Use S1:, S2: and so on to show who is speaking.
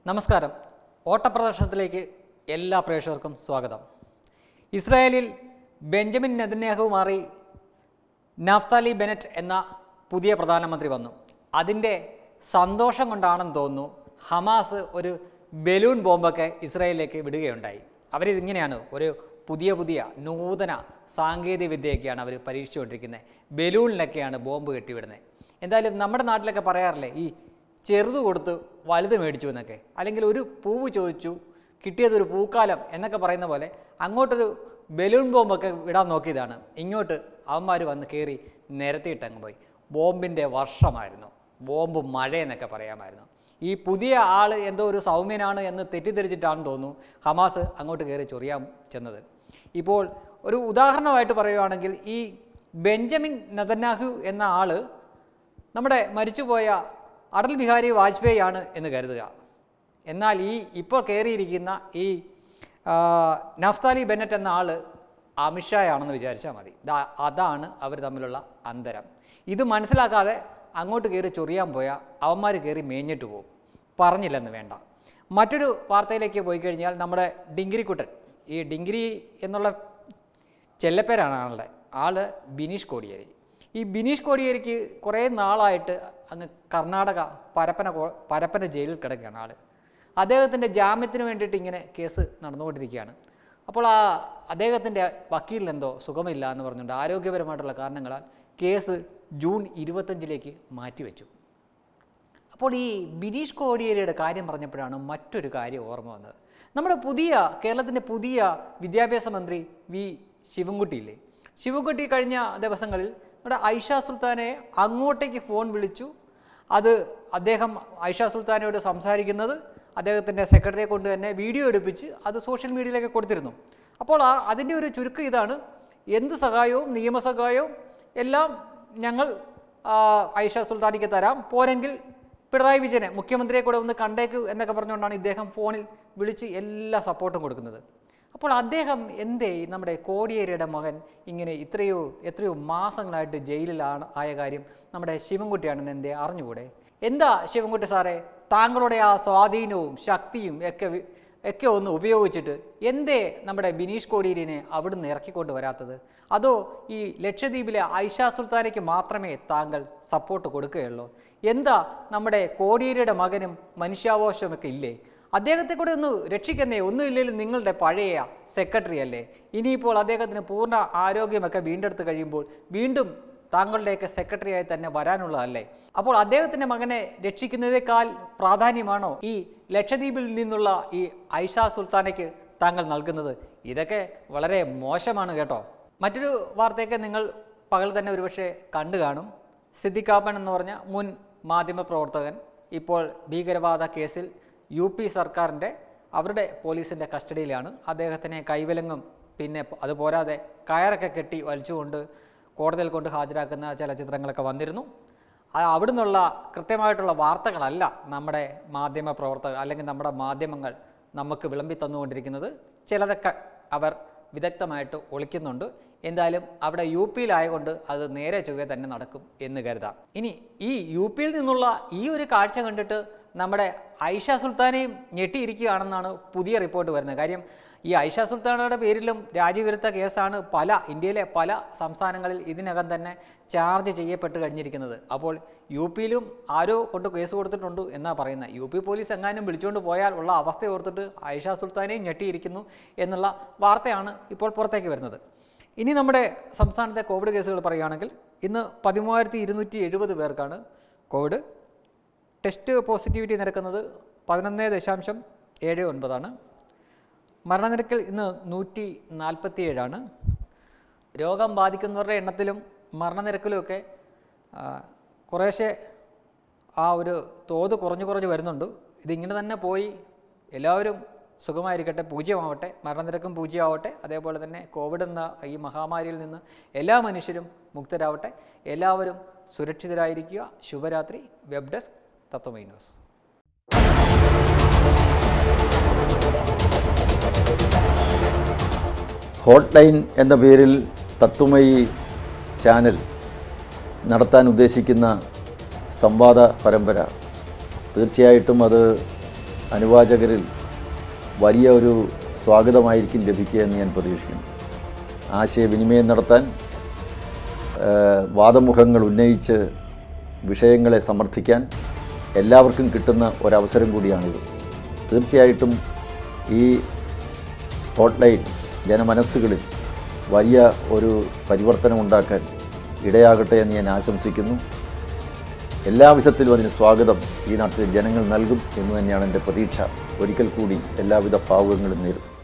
S1: നമസ്കാരം ഓട്ടപ്രദർശനത്തിലേക്ക് എല്ലാ പ്രേക്ഷകർക്കും സ്വാഗതം ഇസ്രായേലിൽ ബെഞ്ചമിൻ നെതന്യാഹു മാറി നാഫ്താലി ബെനറ്റ് എന്ന പുതിയ പ്രധാനമന്ത്രി വന്നു അതിൻ്റെ സന്തോഷം കൊണ്ടാണെന്ന് തോന്നുന്നു ഹമാസ് ഒരു ബലൂൺ ബോംബൊക്കെ ഇസ്രായേലിലേക്ക് വിടുകയുണ്ടായി അവരിതിങ്ങനെയാണ് ഒരു പുതിയ പുതിയ നൂതന സാങ്കേതിക വിദ്യയൊക്കെയാണ് അവർ പരീക്ഷിച്ചുകൊണ്ടിരിക്കുന്നത് ബലൂണിലൊക്കെയാണ് ബോംബ് കെട്ടിവിടുന്നത് എന്തായാലും നമ്മുടെ നാട്ടിലൊക്കെ പറയാറില്ലേ ഈ ചെറുത് കൊടുത്ത് വലുത് മേടിച്ചു എന്നൊക്കെ അല്ലെങ്കിൽ ഒരു പൂവ് ചോദിച്ചു കിട്ടിയതൊരു പൂക്കാലം എന്നൊക്കെ പറയുന്ന പോലെ അങ്ങോട്ടൊരു ബലൂൺ ബോംബൊക്കെ വിടാൻ നോക്കിയതാണ് ഇങ്ങോട്ട് അവന്മാർ വന്ന് കയറി നിരത്തിയിട്ടങ്ങ് പോയി ബോംബിൻ്റെ വർഷമായിരുന്നു ബോംബ് മഴയെന്നൊക്കെ പറയാമായിരുന്നു ഈ പുതിയ ആൾ എന്തോ ഒരു സൗമ്യനാണ് എന്ന് തെറ്റിദ്ധരിച്ചിട്ടാണെന്ന് തോന്നുന്നു ഹമാസ് അങ്ങോട്ട് കയറി ചൊറിയാൻ ചെന്നത് ഇപ്പോൾ ഒരു ഉദാഹരണമായിട്ട് പറയുകയാണെങ്കിൽ ഈ ബെഞ്ചമിൻ നെതന്യാഹു എന്ന ആൾ നമ്മുടെ മരിച്ചുപോയ അടൽ ബിഹാരി വാജ്പേയി ആണ് എന്ന് കരുതുക എന്നാൽ ഈ ഇപ്പോൾ കയറിയിരിക്കുന്ന ഈ ആ, നഫ്താലി ബെന്നറ്റ് എന്ന ആൾ അമിത്ഷായാണെന്ന് വിചാരിച്ചാൽ മതി ദാ അതാണ് അവർ തമ്മിലുള്ള അന്തരം ഇത് മനസ്സിലാക്കാതെ അങ്ങോട്ട് കയറി ചൊറിയാൻ പോയാൽ അവന്മാർ കയറി മേഞ്ഞിട്ട് പോകും പറഞ്ഞില്ലെന്ന് വേണ്ട മറ്റൊരു വാർത്തയിലേക്ക് പോയി കഴിഞ്ഞാൽ നമ്മുടെ ഡിങ്കിരിക്കുട്ടൻ ഈ ഡിങ്കിരി എന്നുള്ള ചെല്ലപ്പേരാണ് ആളുടെ ആള് ബിനീഷ് കോടിയേരി ഈ ബിനീഷ് കോടിയേരിക്ക് കുറേ നാളായിട്ട് അങ്ങ് കർണാടക പരപ്പന കോ- പരപ്പന ജയിലിൽ കിടക്കുകയാണ് ആള് അദ്ദേഹത്തിൻ്റെ ജാമ്യത്തിന് വേണ്ടിയിട്ട് ഇങ്ങനെ കേസ് നടന്നുകൊണ്ടിരിക്കുകയാണ് അപ്പോൾ ആ അദ്ദേഹത്തിൻ്റെ വക്കീലിനെന്തോ സുഖമില്ല എന്ന് പറഞ്ഞുകൊണ്ട് ആരോഗ്യപരമായിട്ടുള്ള കാരണങ്ങളാൽ കേസ് ജൂൺ ഇരുപത്തഞ്ചിലേക്ക് മാറ്റിവെച്ചു അപ്പോൾ ഈ ബിനീഷ് കോടിയേരിയുടെ കാര്യം പറഞ്ഞപ്പോഴാണ് മറ്റൊരു കാര്യം ഓർമ്മ വന്നത് നമ്മുടെ പുതിയ കേരളത്തിൻ്റെ പുതിയ വിദ്യാഭ്യാസ മന്ത്രി വി ശിവൻകുട്ടിയില്ലേ ശിവൻകുട്ടി കഴിഞ്ഞ ദിവസങ്ങളിൽ നമ്മുടെ ഐഷ സുൽത്താനെ അങ്ങോട്ടേക്ക് ഫോൺ വിളിച്ചു അത് അദ്ദേഹം ഐഷ സുൽത്താനയോട് സംസാരിക്കുന്നത് അദ്ദേഹത്തിൻ്റെ സെക്രട്ടറിയെ കൊണ്ട് തന്നെ വീഡിയോ എടുപ്പിച്ച് അത് സോഷ്യൽ മീഡിയയിലേക്ക് കൊടുത്തിരുന്നു അപ്പോൾ ആ അതിൻ്റെ ഒരു ചുരുക്കം ഇതാണ് എന്ത് സഹായവും നിയമസഹായവും എല്ലാം ഞങ്ങൾ ആ, ഐഷ സുൽത്താനിക്ക് തരാം പോരെങ്കിൽ പിണറായി വിജയനെ മുഖ്യമന്ത്രിയെ കൂടെ ഒന്ന് കണ്ടേക്ക് എന്നൊക്കെ പറഞ്ഞുകൊണ്ടാണ് ഇദ്ദേഹം ഫോണിൽ വിളിച്ച് എല്ലാ സപ്പോർട്ടും കൊടുക്കുന്നത് അപ്പോൾ അദ്ദേഹം എന്തേ ഈ നമ്മുടെ കോടിയേരിയുടെ മകൻ ഇങ്ങനെ ഇത്രയോ എത്രയോ മാസങ്ങളായിട്ട് ജയിലിലാണ് ആയ കാര്യം നമ്മുടെ ശിവൻകുട്ടിയാണെന്ന് എന്തേ അറിഞ്ഞുകൂടെ എന്താ ശിവൻകുട്ടി സാറേ താങ്കളുടെ ആ സ്വാധീനവും ശക്തിയും ഒക്കെ വി- ഒക്കെ ഒന്ന് ഉപയോഗിച്ചിട്ട് എന്തേ നമ്മുടെ ബിനീഷ് കോടിയേരിനെ അവിടുന്ന് ഇറക്കിക്കൊണ്ട് വരാത്തത് അതോ ഈ ലക്ഷദ്വീപിലെ ഐഷ സുൽത്താനയ്ക്ക് മാത്രമേ താങ്കൾ സപ്പോർട്ട് കൊടുക്കുകയുള്ളൂ എന്താ നമ്മുടെ കോടിയേരിയുടെ മകനും മനുഷ്യാവകാശമൊക്കെ ഇല്ലേ അദ്ദേഹത്തെ കൂടെ ഒന്ന് രക്ഷിക്കുന്നേ ഒന്നുമില്ലെങ്കിലും നിങ്ങളുടെ പഴയ സെക്രട്ടറി അല്ലേ ഇനിയിപ്പോൾ അദ്ദേഹത്തിന് പൂർണ്ണ ആരോഗ്യമൊക്കെ വീണ്ടെടുത്ത് കഴിയുമ്പോൾ വീണ്ടും താങ്കളുടെയൊക്കെ സെക്രട്ടറിയായി തന്നെ വരാനുള്ളതല്ലേ അപ്പോൾ അദ്ദേഹത്തിൻ്റെ മകനെ രക്ഷിക്കുന്നതിനേക്കാൾ പ്രാധാന്യമാണോ ഈ ലക്ഷദ്വീപിൽ നിന്നുള്ള ഈ ഐഷ സുൽത്താനയ്ക്ക് താങ്കൾ നൽകുന്നത് ഇതൊക്കെ വളരെ മോശമാണ് കേട്ടോ മറ്റൊരു വാർത്തയൊക്കെ നിങ്ങൾ പകൽ തന്നെ ഒരുപക്ഷെ കണ്ടു കാണും സിദ്ദിഖാപ്പൻ എന്ന് പറഞ്ഞ മുൻ മാധ്യമപ്രവർത്തകൻ ഇപ്പോൾ ഭീകരവാദ കേസിൽ യു പി സർക്കാരിൻ്റെ അവരുടെ പോലീസിൻ്റെ കസ്റ്റഡിയിലാണ് അദ്ദേഹത്തിനെ കൈവിലങ്ങും പിന്നെ പ- അതുപോരാതെ കയറൊക്കെ കെട്ടി വലിച്ചുകൊണ്ട് കോടതിയിൽ കൊണ്ട് ഹാജരാക്കുന്ന ചില ചിത്രങ്ങളൊക്കെ വന്നിരുന്നു ആ അവിടുന്നുള്ള കൃത്യമായിട്ടുള്ള വാർത്തകളല്ല നമ്മുടെ മാധ്യമ പ്രവർത്തകർ അല്ലെങ്കിൽ നമ്മുടെ മാധ്യമങ്ങൾ നമുക്ക് വിളമ്പി തന്നുകൊണ്ടിരിക്കുന്നത് ചിലതൊക്കെ അവർ വിദഗ്ധമായിട്ട് ഒളിക്കുന്നുണ്ട് എന്തായാലും അവിടെ യു പിയിലായതുകൊണ്ട് അത് നേരെ ചൊവ്വേ തന്നെ നടക്കും എന്ന് കരുതാം ഇനി ഈ യു പിയിൽ നിന്നുള്ള ഈ ഒരു കാഴ്ച കണ്ടിട്ട് നമ്മുടെ ഐഷ സുൽത്താനെയും ഞെട്ടിയിരിക്കുകയാണെന്നാണ് പുതിയ റിപ്പോർട്ട് വരുന്നത് കാര്യം ഈ ഐഷ സുൽത്താനയുടെ പേരിലും രാജ്യവിരുദ്ധ കേസാണ് പല ഇന്ത്യയിലെ പല സംസ്ഥാനങ്ങളിൽ ഇതിനകം തന്നെ ചാർജ് ചെയ്യപ്പെട്ട് കഴിഞ്ഞിരിക്കുന്നത് അപ്പോൾ യു പിയിലും ആരോ കൊണ്ട് കേസ് കൊടുത്തിട്ടുണ്ട് എന്നാണ് പറയുന്നത് യു പി പോലീസ് എങ്ങാനും വിളിച്ചുകൊണ്ട് പോയാൽ ഉള്ള അവസ്ഥ ഓർത്തിട്ട് ഐഷ സുൽത്താനെയും ഞെട്ടിയിരിക്കുന്നു എന്നുള്ള വാർത്തയാണ് ഇപ്പോൾ പുറത്തേക്ക് വരുന്നത് ഇനി നമ്മുടെ സംസ്ഥാനത്തെ കോവിഡ് കേസുകൾ പറയുകയാണെങ്കിൽ ഇന്ന് പതിമൂവായിരത്തി ഇരുന്നൂറ്റി എഴുപത് പേർക്കാണ് കോവിഡ് ടെസ്റ്റ് പോസിറ്റിവിറ്റി നിരക്കുന്നത് പതിനൊന്ന് ദശാംശം ഏഴ് ഒൻപതാണ് മരണനിരക്കിൽ ഇന്ന് നൂറ്റി നാൽപ്പത്തി ഏഴാണ് രോഗം ബാധിക്കുന്നവരുടെ എണ്ണത്തിലും മരണനിരക്കിലുമൊക്കെ ആ, കുറേശ്ശെ ആ ഒരു തോത് കുറഞ്ഞു കുറഞ്ഞ് വരുന്നുണ്ട് ഇതിങ്ങനെ തന്നെ പോയി എല്ലാവരും സുഖമായിരിക്കട്ടെ പൂജ്യമാവട്ടെ മരണനിരക്കും പൂജ്യമാവട്ടെ അതേപോലെ തന്നെ കോവിഡ് എന്ന ഈ മഹാമാരിയിൽ നിന്ന് എല്ലാ മനുഷ്യരും മുക്തരാവട്ടെ എല്ലാവരും സുരക്ഷിതരായിരിക്കുക ശുഭരാത്രി web desk Tatwamayi news
S2: hot line എന്ന പേരിൽ തത്വമയി ചാനൽ നടത്താൻ ഉദ്ദേശിക്കുന്ന സംവാദ പരമ്പര തീർച്ചയായിട്ടും അത് അനുവാചകരിൽ വലിയ ഒരു സ്വാഗതമായിരിക്കും ലഭിക്കുക എന്ന് ഞാൻ പ്രതീക്ഷിക്കുന്നു ആശയവിനിമയം നടത്താൻ ആ, വാദമുഖങ്ങൾ ഉന്നയിച്ച് വിഷയങ്ങളെ സമർത്ഥിക്കാൻ എല്ലാവർക്കും കിട്ടുന്ന ഒരവസരം കൂടിയാണിത് തീർച്ചയായിട്ടും ഈ ഹോട്ട്ലൈൻ ജനമനസ്സുകളിൽ വലിയ ഒരു പരിവർത്തനം ഉണ്ടാക്കാൻ ഇടയാകട്ടെ എന്ന് ഞാൻ ആശംസിക്കുന്നു എല്ലാവിധത്തിലും അതിന് സ്വാഗതം ഈ നാട്ടിലെ ജനങ്ങൾ നൽകും എന്ന് തന്നെയാണ് എൻ്റെ പ്രതീക്ഷ ഒരിക്കൽ കൂടി എല്ലാവിധ ഭാവുകങ്ങളും നേരുന്നു